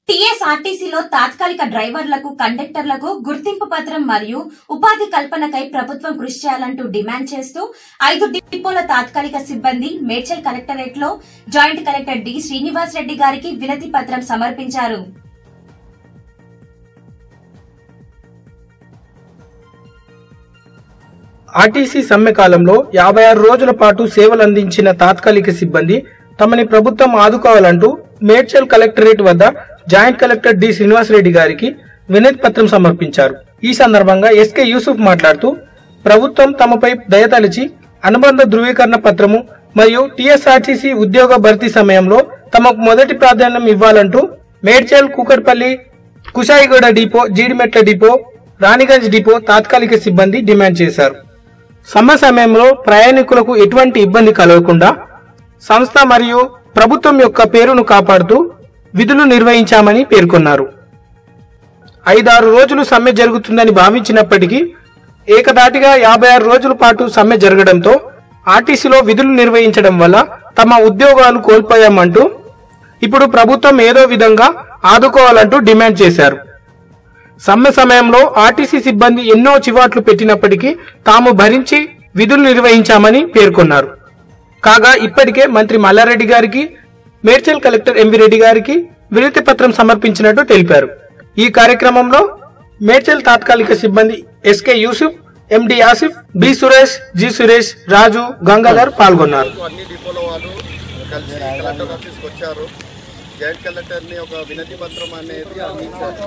టీఎస్ఆర్టీసీలో తాత్కాలిక డ్రైవర్లకు కండక్టర్లకు గుర్తింపు పత్రం మరియు ఉపాధి కల్పనకై ప్రభుత్వం కృషి చేయాలంటూ డిమాండ్ చేస్తూ ఐదు డిపోల తాత్కాలిక సిబ్బంది మేడ్చల్ కలెక్టరేట్ లో joint collector D Srinivas Reddy గారికి వినతి పత్రం సమర్పించారు ఆర్టీసీ సమ్మె కాలంలో యాభై ఆరు రోజుల పాటు సేవలు అందించిన తాత్కాలిక సిబ్బంది తమని ప్రభుత్వం ఆదుకోవాలంటూ మేడ్చల్ కలెక్టరేట్ వద్ద జాయింట్ కలెక్టర్ డి శ్రీనివాసరెడ్డి గారికి వినతి పత్రం సమర్పించారు ఈ సందర్భంగా ఎస్కే యూసుఫ్ మాట్లాడుతూ ప్రభుత్వం తమపై దయతలిచి అనుబంధ ధృవీకరణ పత్రము మరియు టీఎస్ఆర్టీసీ ఉద్యోగ భర్తీ సమయంలో తమకు మొదటి ప్రాధాన్యం ఇవ్వాలంటూ Medchal Kukatpally Kushaiguda depot Jeedimetla depot Raniganj depot తాత్కాలిక సిబ్బంది డిమాండ్ చేశారు సమ్మె సమయంలో ప్రయాణికులకు ఎటువంటి ఇబ్బంది కలగకుండా సంస్థ మరియు ప్రభుత్వం యొక్క పేరును కాపాడుతూ విధులు నిర్వహించామని పేర్కొన్నారు ఐదారు రోజులు సమ్మె జరుగుతుందని భావించినప్పటికీ ఏకదాటిగా యాభై ఆరు రోజుల పాటు సమ్మె జరగడంతో ఆర్టీసీలో విధులు నిర్వహించడం వల్ల తమ ఉద్యోగాలు కోల్పోయామంటూ ఇప్పుడు ప్రభుత్వం ఏదో విధంగా ఆదుకోవాలంటూ డిమాండ్ చేశారు సమ్మె సమయంలో ఆర్టీసీ సిబ్బంది ఎన్నో చివాట్లు పెట్టినప్పటికీ తాము భరించి విధులు నిర్వహించామని పేర్కొన్నారు కాగా ఇప్పటికే మంత్రి మల్లారెడ్డి గారికి మేడ్చల్ కలెక్టర్ ఎంవి రెడ్డి గారికి వినతి పత్రం సమర్పించినట్టు తెలిపారు ఈ కార్యక్రమంలో మేడ్చల్ తాత్కాలిక సిబ్బంది SK Yusuf MD Asif B Suresh G Suresh Raju Gangadhar పాల్గొన్నారు అన్ని డిపోల వాళ్ళు కలిసి కలెక్టర్ ఆఫీస్కి వచ్చారు జాయింట్ కలెక్టర్ని ఒక వినతి పత్రం అనేది అందించారు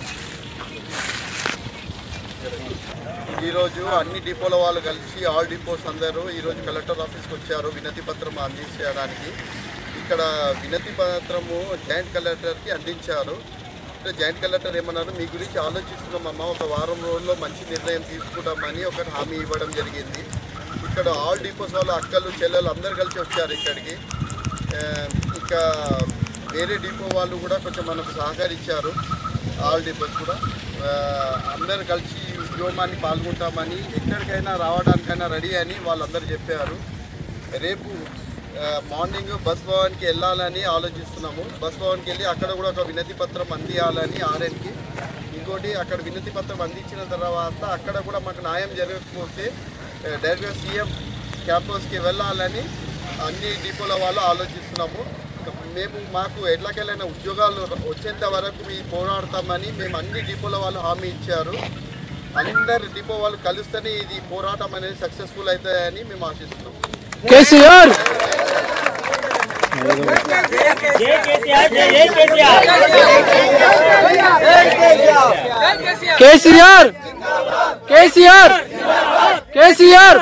ఈరోజు అన్ని డిపోల వాళ్ళు కలిసి ఆల్ డిపోస్ అందరూ ఈరోజు కలెక్టర్ ఆఫీస్కి వచ్చారు వినతి పత్రం అందించడానికి ఇక్కడ వినతి పత్రము జాయింట్ కలెక్టర్కి అందించారు అంటే జాయింట్ కలెక్టర్ ఏమన్నారు మీ గురించి ఆలోచిస్తున్నామమ్మా ఒక వారం రోజుల్లో మంచి నిర్ణయం తీసుకుంటామని ఒక హామీ ఇవ్వడం జరిగింది ఇక్కడ ఆల్ డిపోస్ వాళ్ళు అక్కలు చెల్లెలు అందరు కలిసి వచ్చారు ఇక్కడికి ఆ, ఇంకా వేరే డిపో వాళ్ళు కూడా కొంచెం మనకు సహకరించారు ఆల్ డిపోస్ కూడా ఆ, అందరు కలిసి ఈ ఉద్యోగాన్ని పాల్గొంటామని ఎక్కడికైనా రావడానికైనా రెడీ అని వాళ్ళందరూ చెప్పారు రేపు ఆ, మార్నింగ్ బస్ భవన్కి వెళ్ళాలని ఆలోచిస్తున్నాము బస్ భవన్కి వెళ్ళి అక్కడ కూడా ఒక వినతి పత్రం అందియాలని ఆర్ఎన్కి ఇంకోటి అక్కడ వినతి పత్రం అందించిన తర్వాత అక్కడ కూడా మాకు న్యాయం జరగకపోతే ఆ, డైరెక్ట్గా సీఎం క్యాంపస్కి వెళ్ళాలని అన్ని డిపోల వాళ్ళు ఆలోచిస్తున్నాము మేము మాకు ఎట్లాకెళ్ళైనా ఉద్యోగాలు వచ్చేంత వరకు మీ పోరాడతామని మేము అన్ని డిపోల వాళ్ళు హామీ ఇచ్చారు అందరు డిపో వాళ్ళు కలిస్తేనే ఇది పోరాటం అనేది సక్సెస్ఫుల్ అవుతాయని మేము ఆశిస్తున్నాం కేసీఆర్ కేసీఆర్ కేసీఆర్ కేసీఆర్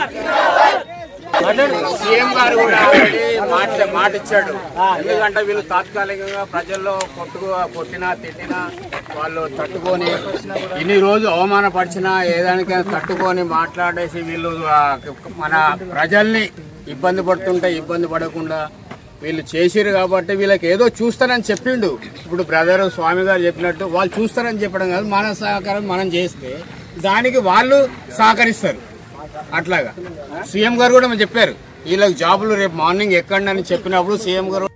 సీఎం గారు కూడా ఆల్రెడీ మాట మాట ఇచ్చాడు ఎందుకంటే వీళ్ళు తాత్కాలికంగా ప్రజల్లో కొట్టుకు కొట్టినా తిట్టినా వాళ్ళు తట్టుకొని ఇన్ని రోజు అవమానపరిచినా ఏదానికైనా తట్టుకొని మాట్లాడేసి వీళ్ళు ఆ, మన ప్రజల్ని ఇబ్బంది పడుతుంటే ఇబ్బంది పడకుండా వీళ్ళు చేసిరు కాబట్టి వీళ్ళకి ఏదో చూస్తారని చెప్పిండు ఇప్పుడు బ్రదర్ స్వామి గారు చెప్పినట్టు వాళ్ళు చూస్తారని చెప్పడం కాదు మన సహకారం మనం చేస్తే దానికి వాళ్ళు సహకరిస్తారు అట్లాగా సీఎం గారు కూడా చెప్పారు వీళ్ళకి జాబులు రేపు మార్నింగ్ ఎక్కండి అని చెప్పినప్పుడు సీఎం గారు